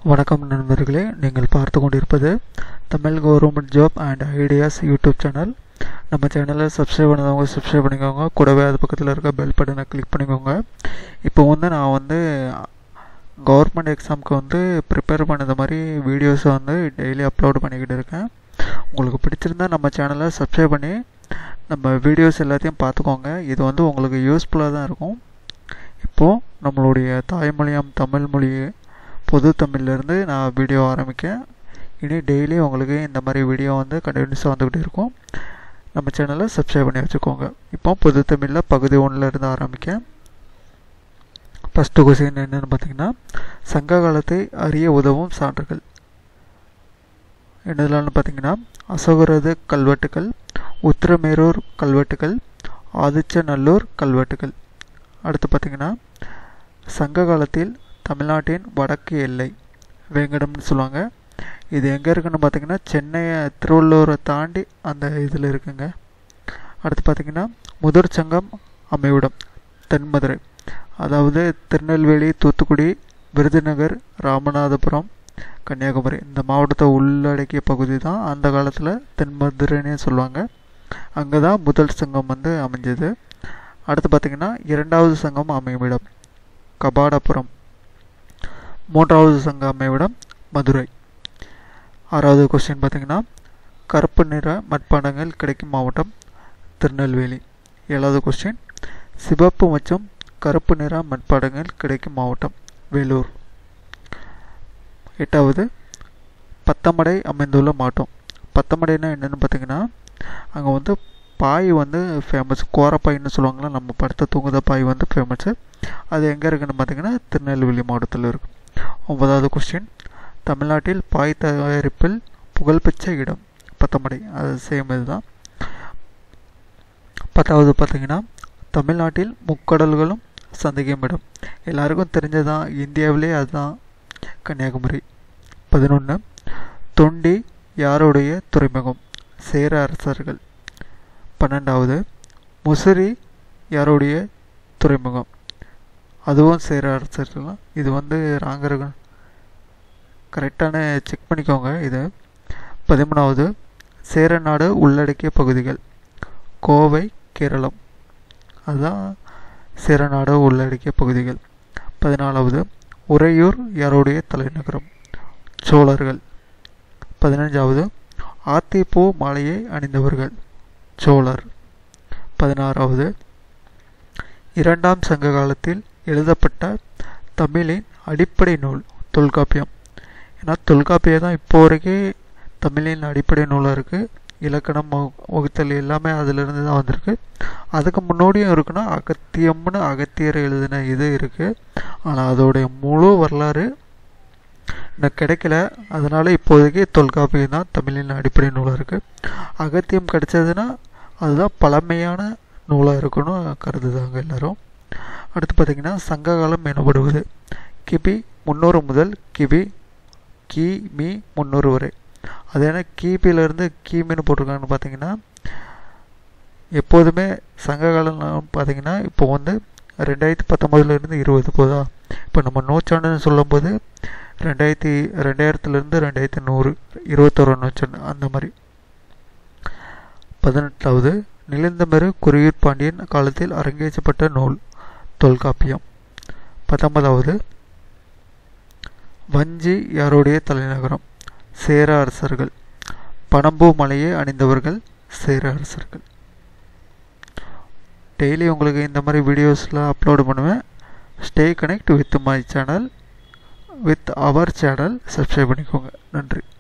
வணக்கம் நண்பர்களே நீங்கள் பார்த்து கொண்டிருப்பது Tamil government job and ideas YouTube channel நம்ம சேனலை சப்ஸ்கிரைப் பண்ணாதவங்க சப்ஸ்கிரைப் பண்ணிக்கோங்க கூடவே அது பக்கத்தில் இருக்க பெல் பட்டனை கிளிக் பண்ணிக்கோங்க இப்போ வந்து நான் வந்து கவர்மெண்ட் எக்ஸாமுக்கு வந்து ப்ரிப்பேர் பண்ணது மாதிரி வீடியோஸை வந்து டெய்லி அப்லோட் பண்ணிக்கிட்டு இருக்கேன் உங்களுக்கு பிடிச்சிருந்தா நம்ம சேனலை சப்ஸ்கிரைப் பண்ணி நம்ம வீடியோஸ் எல்லாத்தையும் பார்த்துக்கோங்க இது வந்து உங்களுக்கு யூஸ்ஃபுல்லாக தான் இருக்கும் இப்போது நம்மளுடைய தாய்மொழியாம் தமிழ் மொழி பொது தமிழ்லேருந்து நான் வீடியோ ஆரம்பிக்கேன் இனி டெய்லி உங்களுக்கு இந்த மாதிரி வீடியோ வந்து கண்டினியூஸாக வந்துக்கிட்டே இருக்கும் நம்ம சேனலை சப்ஸ்கிரைப் பண்ணி வச்சுக்கோங்க இப்போ பொது தமிழில் பகுதி ஒன்றில் இருந்து ஆரம்பிக்கேன் ஃபஸ்ட்டு கொஸ்டின் என்னென்னு பார்த்தீங்கன்னா சங்க காலத்தை அறிய உதவும் சான்றுகள் என்னதுலான்னு பார்த்தீங்கன்னா அசோகரது கல்வெட்டுகள் உத்திரமேரூர் கல்வெட்டுகள் ஆதிச்சநல்லூர் கல்வெட்டுகள் அடுத்து பார்த்திங்கன்னா சங்க காலத்தில் தமிழ்நாட்டின் வடக்கு எல்லை வேங்கடம்னு சொல்லுவாங்க இது எங்கே இருக்குன்னு பார்த்தீங்கன்னா சென்னையை திருவள்ளூரை தாண்டி அந்த இதில் இருக்குங்க அடுத்து பார்த்திங்கன்னா முதற் சங்கம் அமைவிடம் தென்மதுரை அதாவது திருநெல்வேலி தூத்துக்குடி விருதுநகர் ராமநாதபுரம் கன்னியாகுமரி இந்த மாவட்டத்தை உள்ளடக்கிய பகுதி தான் அந்த காலத்தில் தென்மதுரைன்னே சொல்லுவாங்க அங்கே தான் முதல் சங்கம் வந்து அமைஞ்சது அடுத்து பார்த்திங்கன்னா இரண்டாவது சங்கம் அமைவிடம் கபாடபுரம் மூன்றாவது சங்க அமைவிடம் மதுரை ஆறாவது கொஸ்டின் பார்த்திங்கன்னா கருப்பு நிற மட்பாண்டங்கள் கிடைக்கும் மாவட்டம் திருநெல்வேலி ஏழாவது கொஸ்டின் சிவப்பு மற்றும் கருப்பு நிற மட்பாண்டங்கள் கிடைக்கும் மாவட்டம் வேலூர் எட்டாவது பத்தமடை அமைந்துள்ள மாவட்டம் பத்தமடைனா என்னென்னு பார்த்தீங்கன்னா அங்கே வந்து பாய் வந்து ஃபேமஸ் கோரப்பாயின்னு சொல்லுவாங்களா நம்ம படுத்த தூங்குத பாய் வந்து ஃபேமஸ்ஸு அது எங்கே இருக்குன்னு பார்த்தீங்கன்னா திருநெல்வேலி மாவட்டத்தில் இருக்குது ஒன்பதாவது கொஸ்டின் தமிழ்நாட்டில் பாய் தயாரிப்பில் புகழ்பெற்ற இடம் பத்தமடை அது சேம் இதுதான் பத்தாவது பார்த்தீங்கன்னா தமிழ்நாட்டில் முக்கடல்களும் சந்தேகம் இடம் எல்லாருக்கும் தெரிஞ்சதான் இந்தியாவிலே அதுதான் கன்னியாகுமரி பதினொன்று தொண்டி யாருடைய துறைமுகம் சேர அரசர்கள் பன்னெண்டாவது முசிறி யாருடைய துறைமுகம் அதுவும் சேர அரசர்கள் தான் இது வந்து ராங்கர்கள் கரெக்டான செக் பண்ணிக்கோங்க இது பதிமூணாவது சேரநாடு உள்ளடக்கிய பகுதிகள் கோவை கேரளம் அதுதான் சேரநாடு உள்ளடக்கிய பகுதிகள் பதினாலாவது உறையூர் யாருடைய தலைநகரம் சோழர்கள் பதினஞ்சாவது ஆத்திப்பூ மாலையை அணிந்தவர்கள் சோழர் பதினாறாவது இரண்டாம் சங்க காலத்தில் எழுதப்பட்ட தமிழின் அடிப்படை நூல் தொல்காப்பியம் ஏன்னா தொல்காப்பியம் தான் இப்போ வரைக்கும் தமிழின் அடிப்படை நூலாக இருக்குது இலக்கணம் வகுத்தல் எல்லாமே அதிலிருந்து தான் வந்திருக்கு அதுக்கு முன்னோடியும் இருக்குன்னா அகத்தியம்னு அகத்தியர் எழுதின இது இருக்குது ஆனால் அதோடைய முழு வரலாறு எனக்கு கிடைக்கல அதனால் இப்போதைக்கு தொல்காப்பியம் தான் தமிழின் அடிப்படை நூலாக இருக்குது அகத்தியம் கிடைச்சதுன்னா அதுதான் பழமையான நூலாக இருக்குன்னு கருதுதாங்க எல்லோரும் அடுத்து பார்த்திங்கன்னா சங்ககாலம் எனப்படுவது கிபி முந்நூறு முதல் கிபி கிமி முந்நூறு வரை அது ஏன்னா கிபியிலேருந்து கிமின்னு போட்டிருக்காங்கன்னு பார்த்தீங்கன்னா எப்போதுமே சங்ககாலம் பார்த்தீங்கன்னா இப்போ வந்து ரெண்டாயிரத்தி பத்தொம்போதுலேருந்து இருபது போதா இப்போ நம்ம நூற்றாண்டுன்னு சொல்லும்போது ரெண்டாயிரத்தி ரெண்டாயிரத்துலேருந்து ரெண்டாயிரத்தி நூறு இருபத்தொரு நூற்றாண்டு அந்த மாதிரி பதினெட்டாவது நிலந்தமெரு குருயூர் பாண்டியன் காலத்தில் அரங்கேற்றப்பட்ட நூல் தொல்காப்பியம் பத்தொன்பதாவது வஞ்சி யாருடைய தலைநகரம் சேர அரசர்கள் பனம்பூ மலையை அணிந்தவர்கள் சேர அரசர்கள் டெய்லி உங்களுக்கு இந்த மாதிரி வீடியோஸ்லாம் அப்லோடு பண்ணுவேன் stay connect with my channel with our channel subscribe பண்ணிக்கோங்க நன்றி